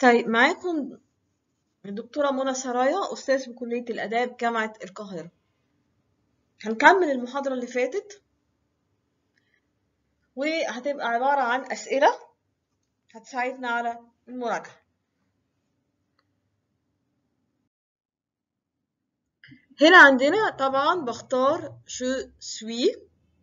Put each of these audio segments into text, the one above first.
طيب معاكم الدكتورة منى سرايا أستاذ بكلية الآداب جامعة القاهرة هنكمل المحاضرة اللي فاتت وهتبقى عبارة عن أسئلة هتساعدنا على المراجعة هنا عندنا طبعا بختار je suis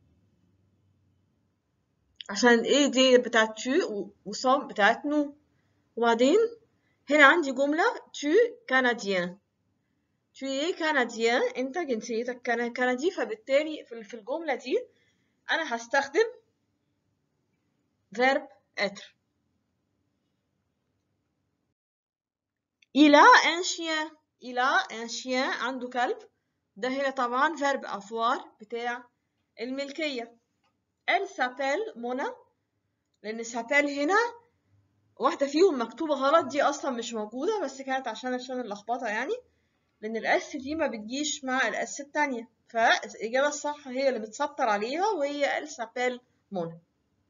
عشان ايه دي بتاعت tu وصام بتاعت نو وبعدين هنا عندي جملة tu canadien tu es canadien انت جنسيتك كندي فبالتالي في الجملة دي انا هستخدم verb être il a un chien il a un chien عنده كلب ده هنا طبعا verb avoir بتاع الملكية elle s'appelle منى لأن s'appelle هنا واحدة فيهم مكتوبة غلط دي أصلا مش موجودة بس كانت عشان عشان اللخبطة يعني لأن الأس دي ما بتجيش مع الأس التانية فالإجابة الصح هي اللي متسطر عليها وهي elle s'appelle منى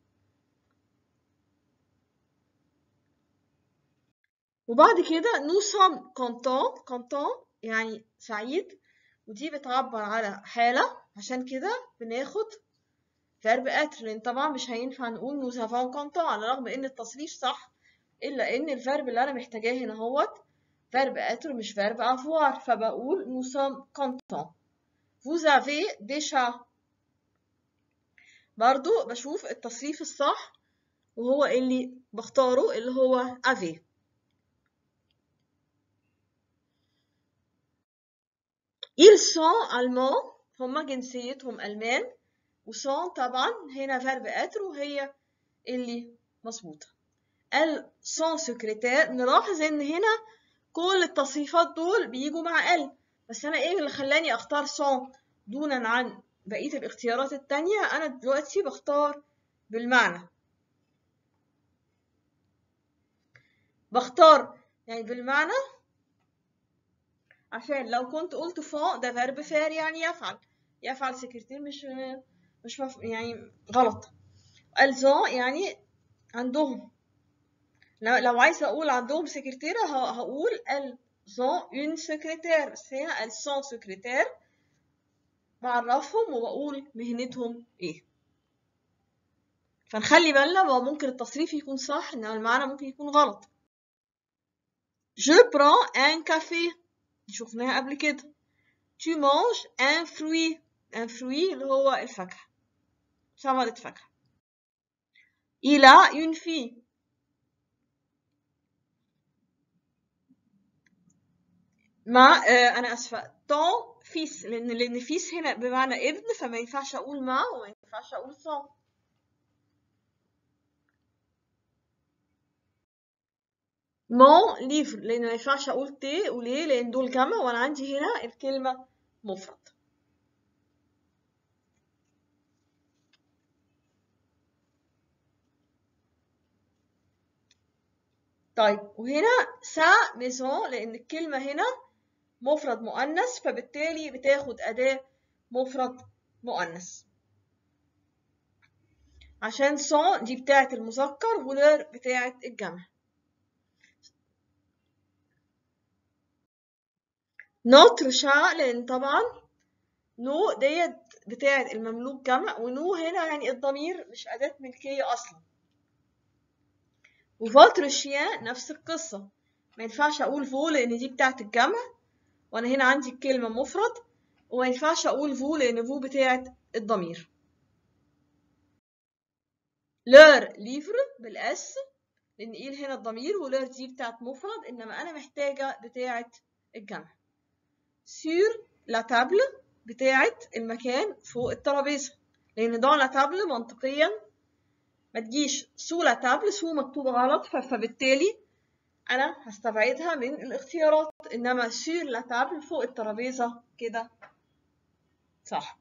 وبعد كده nous sommes contents contents يعني سعيد ودي بتعبر على حالة عشان كده بناخد verb être لأن طبعا مش هينفع نقول nous avons contents على الرغم إن التصريف صح إلا إن الفيرب اللي أنا محتاجاه هنا هوت verb être مش verb avoir فبقول nous sommes contents vous avez des chats برضو بشوف التصريف الصح وهو اللي بختاره اللي هو avez ils sont allemands هما جنسيتهم ألمان وسون طبعا هنا فيرب اتر وهي اللي مظبوطة ال سون سكرتير نلاحظ ان هنا كل التصريفات دول بيجوا مع ال بس انا ايه اللي خلاني اختار سون دونا عن بقية الاختيارات التانية انا دلوقتي بختار بالمعنى بختار يعني بالمعنى عشان لو كنت قلت فون ده فيرب فعل يعني يفعل يفعل سكرتير مش مش مف... يعني غلط الزون يعني عندهم لو عايزه اقول عندهم سكرتيره هقول الزون اون سكرتير بس هنا السون سكرتير بعرفهم وبقول مهنتهم ايه فنخلي بالنا هو ممكن التصريف يكون صح انما المعنى ممكن يكون غلط je prends un café شفناها قبل كده tu manges un fruit un fruit اللي هو الفاكهة ثمرة فاكهة il a une fille مع آه أنا آسفة ton fils لأن لأن fils هنا بمعنى ابن فما ينفعش أقول مع وما ينفعش أقول son mon livre لأن ما ينفعش أقول تي وليه لأن دول جمع وأنا عندي هنا الكلمة مفرد طيب وهنا سا ميزون لأن الكلمة هنا مفرد مؤنث فبالتالي بتاخد أداة مفرد مؤنث عشان سون دي بتاعة المذكر ولير بتاعة الجمع نوتر شا لأن طبعا نو ديت بتاعة المملوك جمع ونو هنا يعني الضمير مش أداة ملكية أصلا وفاتر الشيان نفس القصة ما ينفعش أقول فو لأن دي بتاعة الجمع وأنا هنا عندي الكلمة مفرد وما ينفعش أقول فو لأن فو بتاعة الضمير لور ليفر بالأس لأن إيل هنا الضمير ولور دي بتاعة مفرد إنما أنا محتاجة بتاعة الجمع سير لا تابل بتاعة المكان فوق الترابيزة لأن دون لا تابل منطقيا ما تجيش سو لا تابل سو مكتوبة غلط فبالتالي أنا هستبعدها من الاختيارات إنما سير لا تابل فوق الترابيزة كده صح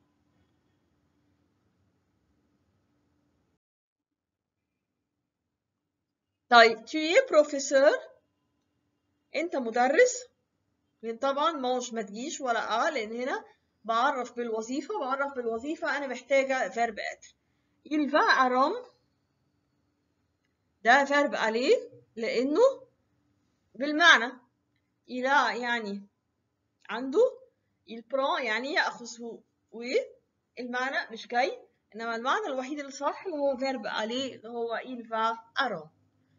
طيب tu es بروفيسور أنت مدرس لأن طبعا ماش ما تجيش ولا اه لأن هنا بعرف بالوظيفة بعرف بالوظيفة أنا محتاجة verb être il va à Rome ده verb aller لأنه بالمعنى إلى يعني عنده il prend يعني يأخذ والمعنى مش جاي إنما المعنى الوحيد اللي صح اللي هو verb aller اللي هو il va à Rome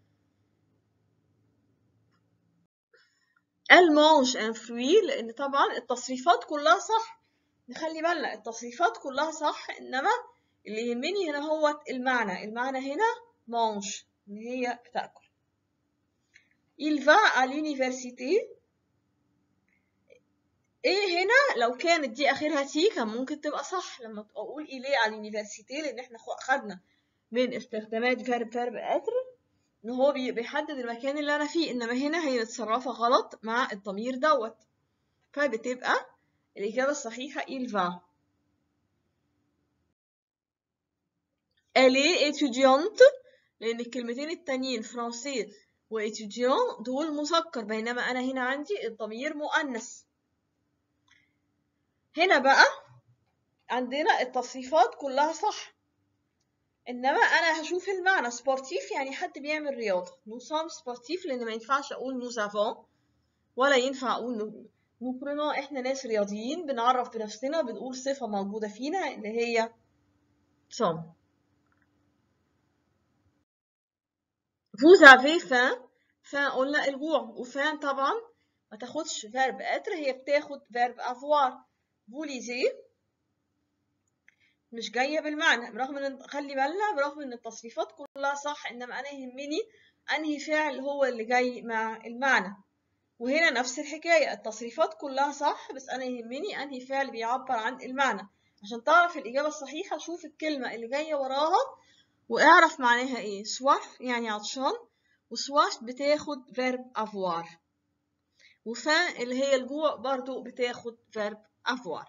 elle mange un fruit لأن طبعا التصريفات كلها صح نخلي بالنا التصريفات كلها صح إنما اللي يهمني هنا هو المعنى المعنى هنا mange إن هي بتاكل il va à l'université ايه هنا لو كانت دي اخرها تي كان ممكن تبقى صح لما اقول اليه على اليونيفرسيتي لان احنا خدنا من استخدامات فيرب فيرب اتر ان هو بيحدد المكان اللي انا فيه انما هنا هي متصرفه غلط مع الضمير دوت فبتبقى الاجابه الصحيحه il va elle est étudiante لان الكلمتين التانيين فرنسي وإتيديون دول مذكر بينما أنا هنا عندي الضمير مؤنث هنا بقى عندنا التصريفات كلها صح انما انا هشوف المعنى سبورتيف يعني حد بيعمل رياضه نو سام سبورتيف لان ما ينفعش اقول نو سافون ولا ينفع اقول نو نو برونو احنا ناس رياضيين بنعرف بنفسنا بنقول صفه موجوده فينا اللي هي سام vous avez faim faim قلنا الجوع وفان طبعا ما تاخدش فيرب اتر هي بتاخد فيرب افوار بوليزي مش جاية بالمعنى برغم ان خلي بالنا برغم ان التصريفات كلها صح انما انا يهمني انهي فعل هو اللي جاي مع المعنى وهنا نفس الحكاية التصريفات كلها صح بس انا يهمني انهي فعل بيعبر عن المعنى عشان تعرف الاجابة الصحيحة شوف الكلمة اللي جاية وراها واعرف معناها ايه سواف يعني عطشان وسواف بتاخد فيرب افوار وفان اللي هي الجوع برضو بتاخد فيرب avoir.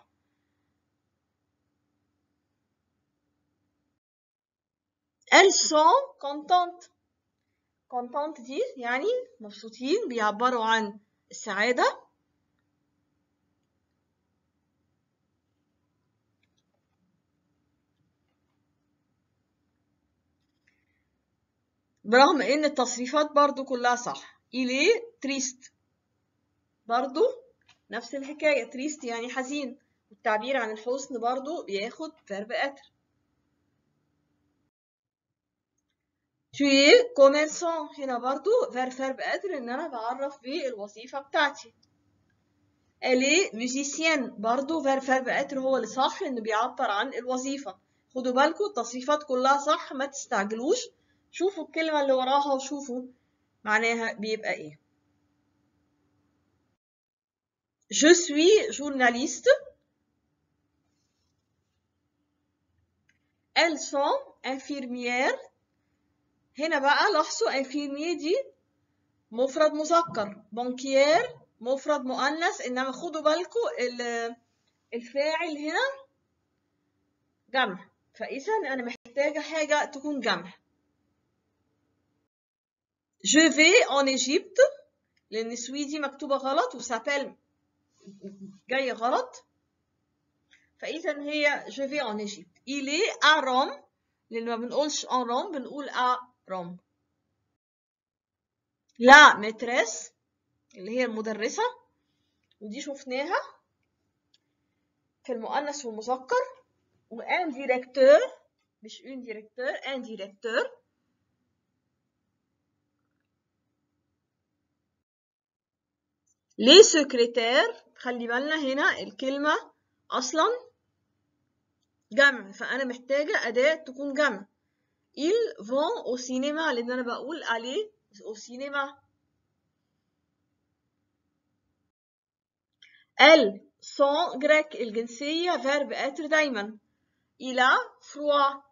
Elles sont contentes. contentes دي يعني مبسوطين بيعبروا عن السعادة برغم ان التصريفات برضو كلها صح il est triste برضو نفس الحكاية تريست يعني حزين والتعبير عن الحزن برضو بياخد فيرب اتر tu es commerçant هنا برضو فيرب فيرب اتر ان انا بعرف بالوظيفة بتاعتي elle est musicienne برضو فيرب فيرب اتر هو اللي صح لانه بيعبر عن الوظيفة خدوا بالكم التصريفات كلها صح ما تستعجلوش شوفوا الكلمة اللي وراها وشوفوا معناها بيبقى ايه Je suis journaliste. Elles sont infirmières. هنا بقى لاحظوا infirmier دي مفرد مذكر بانكيير مفرد مؤنث انما خدوا بالكم الفاعل هنا جمع فاذا انا محتاجه حاجه تكون جمع Je vais en Égypte لان سوي دي مكتوبه غلط وسابيل جاي غلط فإذا هي je vais en Égypte il est à Rome لأن ما بنقولش en Rome بنقول à Rome لا maîtresse اللي هي المدرسة ودي شفناها في المؤنث والمذكر وان ديريكتور مش اون ديريكتور ان ديريكتور ليه سكرتير خلي بالنا هنا الكلمة أصلا جمع فأنا محتاجة أداة تكون جمع ils vont au cinéma لأن أنا بقول aller au cinéma elles sont grec الجنسية verb être دايما il a froid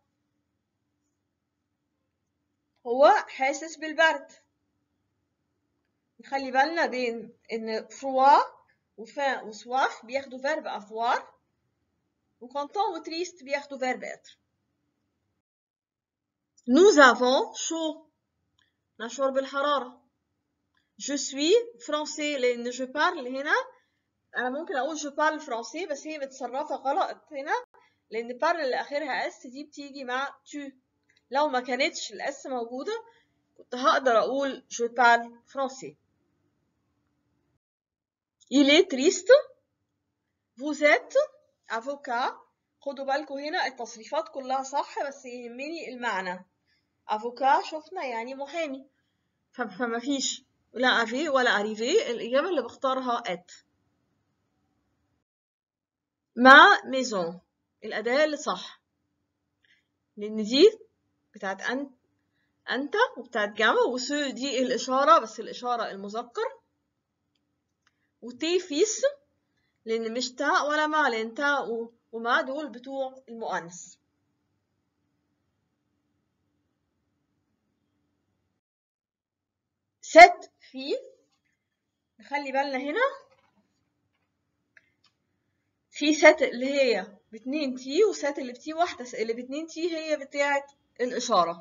هو حاسس بالبرد نخلي بالنا بين ان فروا وفان وسواف بياخدوا فيرب افوار وكونتون وتريست بياخدوا فيرب اتر nous avons chaud نشعر بالحرارة je suis français لأن je parle هنا أنا ممكن أقول je parle français بس هي متصرفة غلط هنا لأن parle اللي آخرها اس دي بتيجي مع tu لو ما كانتش الاس موجودة كنت هقدر أقول je parle français il est triste vous êtes avocat خدوا بالكم هنا التصريفات كلها صح بس يهمني المعنى افوكا شفنا يعني محامي فما فيش لا افي ولا اريفي الاجابه اللي بختارها ات مع ميزون الاداه اللي صح لان دي بتاعت انت انت وبتاعت جامع وسو دي الاشاره بس الاشاره المذكر وتي فيس لان مش تاء ولا مع لان تاء وما دول بتوع المؤنث ست في نخلي بالنا هنا في ست اللي هي باتنين تي وست اللي بتي واحدة اللي باتنين تي هي بتاعة الإشارة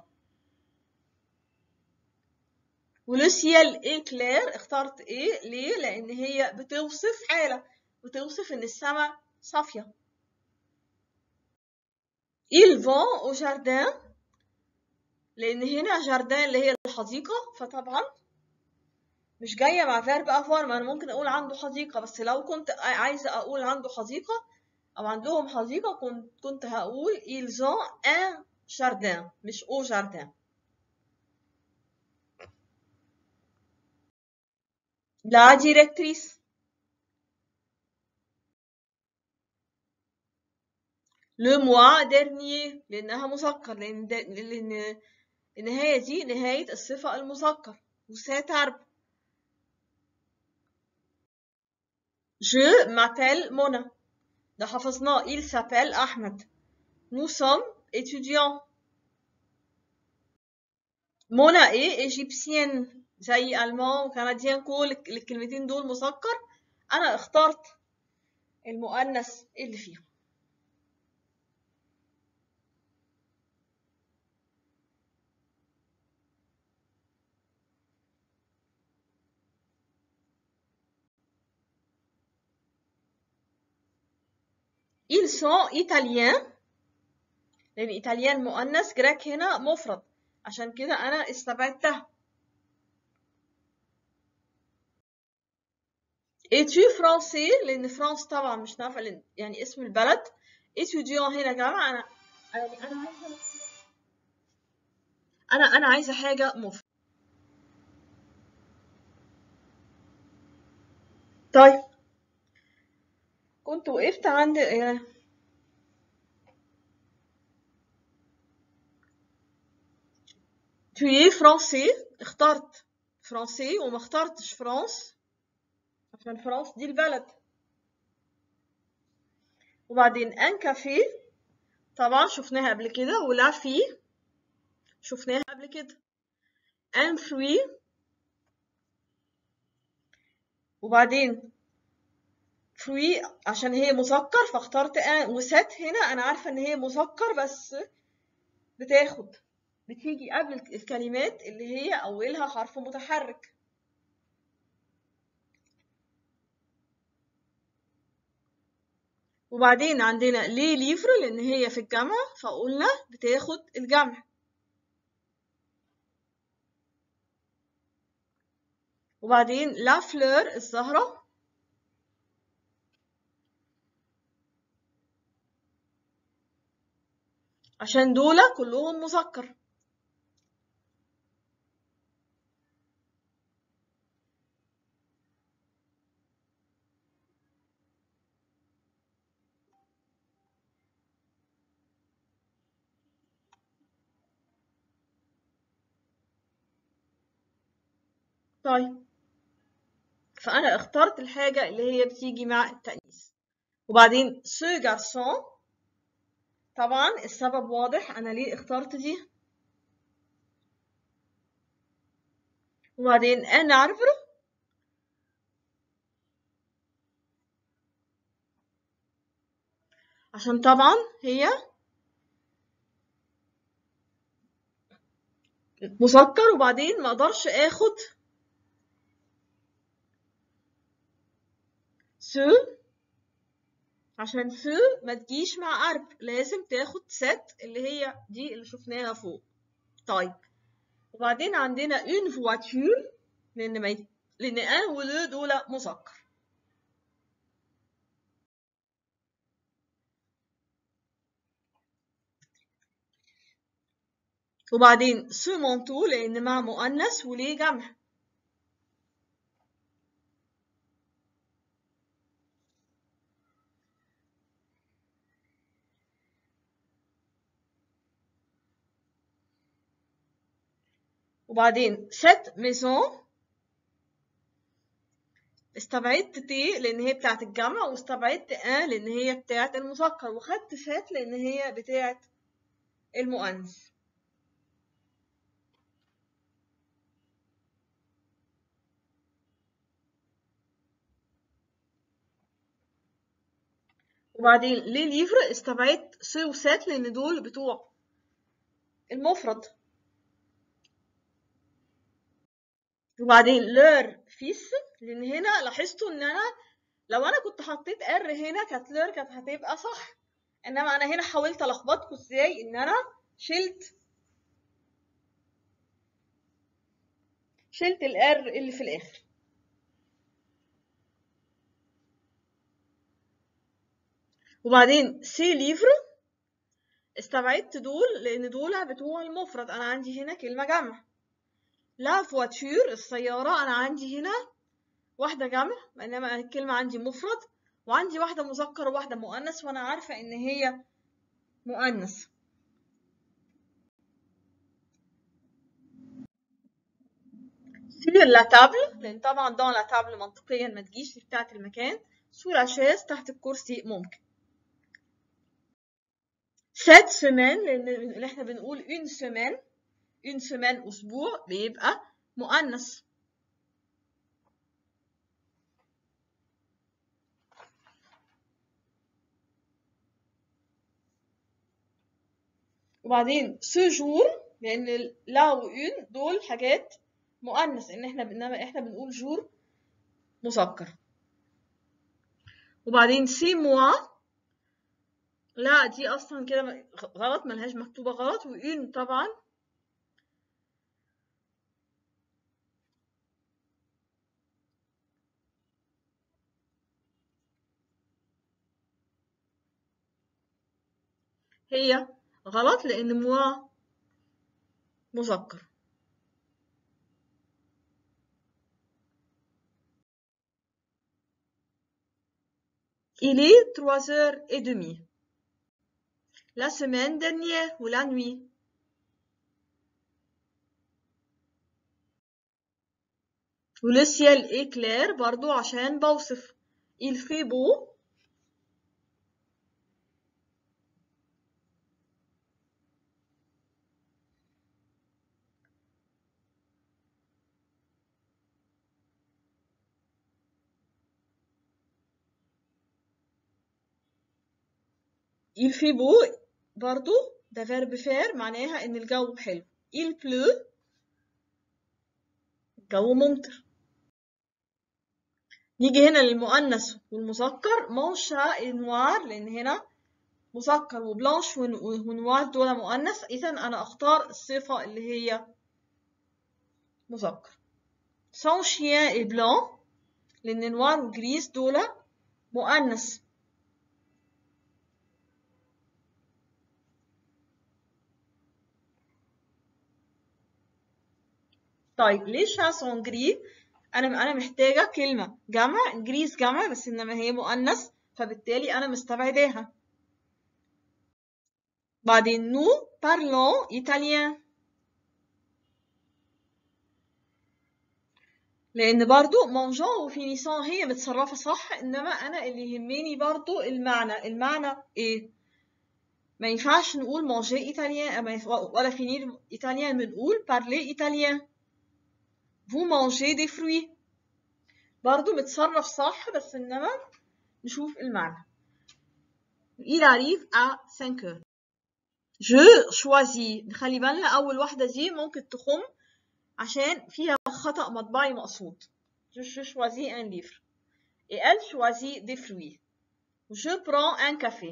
ولوسيال ايه كلير اخترت ايه ليه لان هي بتوصف حالة بتوصف ان السماء صافية ils vont au jardin لان هنا جاردان اللي هي الحديقة فطبعا مش جاية مع فيرب افوار ما انا ممكن اقول عنده حديقة بس لو كنت عايزة اقول عنده حديقة او عندهم حديقة كنت كنت هقول ils ont un jardin مش au jardin La directrice. Le mois dernier لأنها مذكر لأن لأن النهاية دي نهاية الصفة المذكر وساترب Je m'appelle Mona ده حفظناه il s'appelle أحمد Nous sommes étudiants Mona est égyptienne زي ألمان وكنديان كل الكلمتين دول مسكر أنا اخترت المؤنث اللي فيهم Ils sont italiens لأن إيطاليان مؤنث جراك هنا مفرد عشان كده أنا استبعدتها ايتو فرونسي لان فرانس طبعا مش نافع يعني اسم البلد ايتوديون هنا جماعه انا يعني انا عايزه انا انا عايزه حاجه مفرد طيب كنت وقفت عند tu فرنسي اخترت فرنسي وما اخترتش فرانس عشان فرنسا دي البلد وبعدين ان كافيه طبعا شفناها قبل كده ولا في شفناها قبل كده ان فروي وبعدين فروي عشان هي مسكر فاخترت ان وست هنا انا عارفه ان هي مسكر بس بتاخد بتيجي قبل الكلمات اللي هي اولها حرف متحرك وبعدين عندنا ليه ليفر لان هي في الجمع فقلنا بتاخد الجمع وبعدين لا فلور الزهرة عشان دول كلهم مذكر طيب فأنا اخترت الحاجة اللي هي بتيجي مع التأنيث وبعدين سو جارسون طبعا السبب واضح أنا ليه اخترت دي وبعدين ان اربر عشان طبعا هي مسكر وبعدين ما اقدرش اخد سو عشان سو ما تجيش مع ارب لازم تاخد ست اللي هي دي اللي شفناها فوق طيب وبعدين عندنا اون فواتور لان ما يت... لان ان ولو دول مسكر وبعدين ce manteau لأن مع مؤنث وليه جمع وبعدين cette maison استبعدت تي لان هي بتاعت الجمع واستبعدت ان لان هي بتاعت المذكر وخدت سات لان هي بتاعت المؤنث وبعدين ليه ليفر استبعدت سي وسات لان دول بتوع المفرد وبعدين لور فيس لان هنا لاحظتوا ان انا لو انا كنت حطيت ار هنا كانت لور كانت هتبقى صح انما انا هنا حاولت الخبطكم ازاي ان انا شلت شلت الار اللي في الاخر وبعدين سي ليفر استبعدت دول لان دول بتوع المفرد انا عندي هنا كلمه جمع لا فواتور السياره انا عندي هنا واحده جمع انما الكلمه عندي مفرد وعندي واحده مذكر وواحده مؤنث وانا عارفه ان هي مؤنث سير لا تابل لان طبعا دون لا تابل منطقيا ما تجيش بتاعه المكان سور شاز تحت الكرسي ممكن سات سيمين لان اللي احنا بنقول اون سيمين اون سيمين اسبوع بيبقى مؤنث وبعدين سجور لان لا وان دول حاجات مؤنث ان احنا انما احنا بنقول جور مذكر وبعدين سي موا لا دي اصلا كده غلط ملهاش مكتوبه غلط وان طبعا هي غلط لان موا مذكر Il est 3h30. La semaine dernière ou la nuit. و le ciel est clair برضو عشان بوصف il fait beau il fait beau برضو ده verb faire معناها ان الجو حلو il pleut الجو ممطر نيجي هنا للمؤنث والمذكر مونشا نوار لان هنا مذكر وبلانش ونوار دول مؤنث اذا انا اختار الصفه اللي هي مذكر سون شيان اي بلان لان نوار وجريس دول مؤنث طيب ليه شاسون جري انا انا محتاجه كلمه جمع جريس جمع بس انما هي مؤنث فبالتالي انا مستبعداها بعدين نو بارلون ايطاليان لان برضو مونجون وفينيسون هي متصرفه صح انما انا اللي يهمني برضو المعنى المعنى ايه ما ينفعش نقول مونجي ايطاليان ولا فينير ايطاليان بنقول بارلي ايطاليان vous mangez des fruits برضو متصرف صح بس انما نشوف المعنى il arrive à 5 heures je choisis نخلي بالنا اول واحده دي ممكن تخم عشان فيها خطأ مطبعي مقصود je, je choisis un livre et elle choisit des fruits je prends un café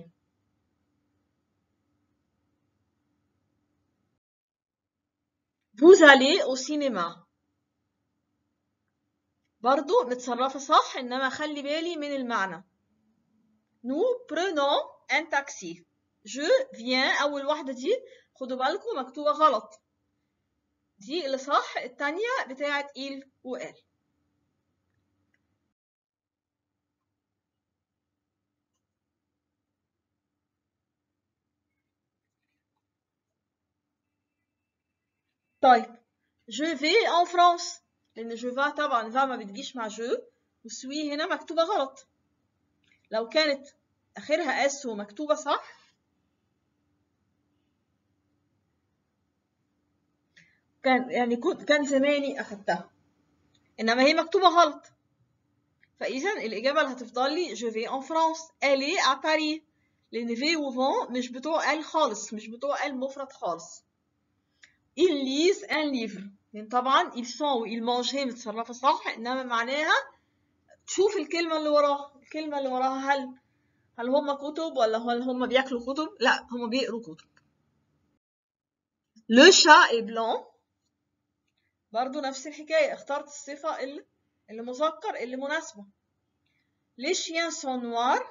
vous allez au cinéma برضو متصرفة صح إنما خلي بالي من المعنى nous prenons un taxi je viens أول واحدة دي خدوا بالكم مكتوبة غلط دي اللي صح التانية بتاعت إيل وآل طيب جو في ان فرانس لان جو فا طبعا فا ما بتجيش مع جو وسوي هنا مكتوبه غلط لو كانت اخرها اس ومكتوبه صح كان يعني كنت كان زماني اخدتها انما هي مكتوبه غلط فاذا الاجابه اللي هتفضل لي جو في ان فرانس الي ا باريس لان في وفون مش بتوع ال خالص مش بتوع ال مفرد خالص ils lisent un livre لان طبعا ils sont و ils mangent هي متصرفه صح انما معناها تشوف الكلمه اللي وراها الكلمه اللي وراها هل هل هم كتب ولا هل هم بياكلوا كتب لا هم بيقروا كتب le chat est blanc برضو نفس الحكايه اخترت الصفه اللي اللي مذكر اللي مناسبه les chiens sont noirs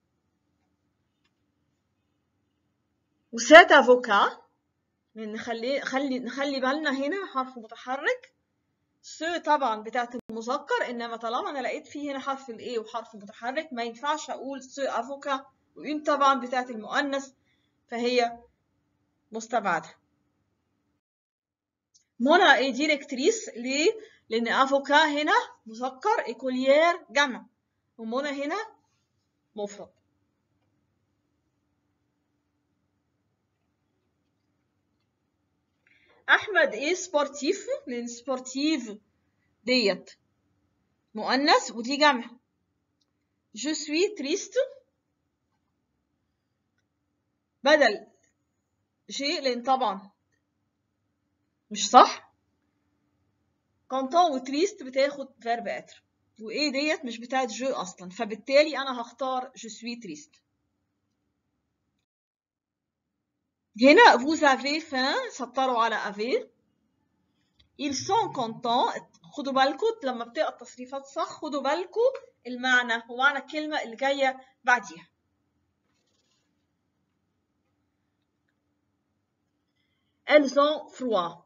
وسات افوكا نخلي خلي نخلي بالنا هنا حرف متحرك س طبعا بتاعت المذكر انما طالما انا لقيت فيه هنا حرف الاي وحرف متحرك ما ينفعش اقول س افوكا وان طبعا بتاعت المؤنث فهي مستبعده منى اي ديريكتريس ليه لان افوكا هنا مذكر ايكوليير جمع ومنى هنا مفرد احمد ايه سبورتيف لان سبورتيف ديت مؤنث ودي جمع جو سوي تريست بدل شيء لان طبعا مش صح كونتون وتريست بتاخد فيرب اتر وايه ديت مش بتاعت جو اصلا فبالتالي انا هختار جو سوي تريست هنا vous avez faim سطروا على avez ils sont contents خدوا بالكم لما بتقرا التصريفات صح خدوا بالكم المعنى ومعنى الكلمة اللي جاية بعديها elles ont froid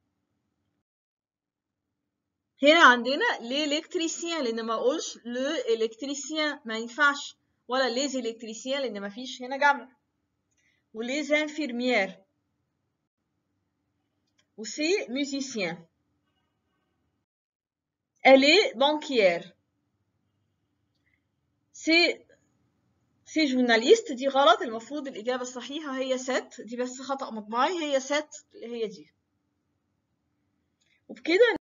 هنا عندنا l'électricien لان ما اقولش le électricien ما ينفعش ولا les électriciens لان ما فيش هنا جمع ou les infirmières ou ces musiciens. Elle est banquière. C'est سي جورناليست دي غلط المفروض الإجابة الصحيحة هي ست دي بس خطأ مطبعي هي ست اللي هي دي وبكده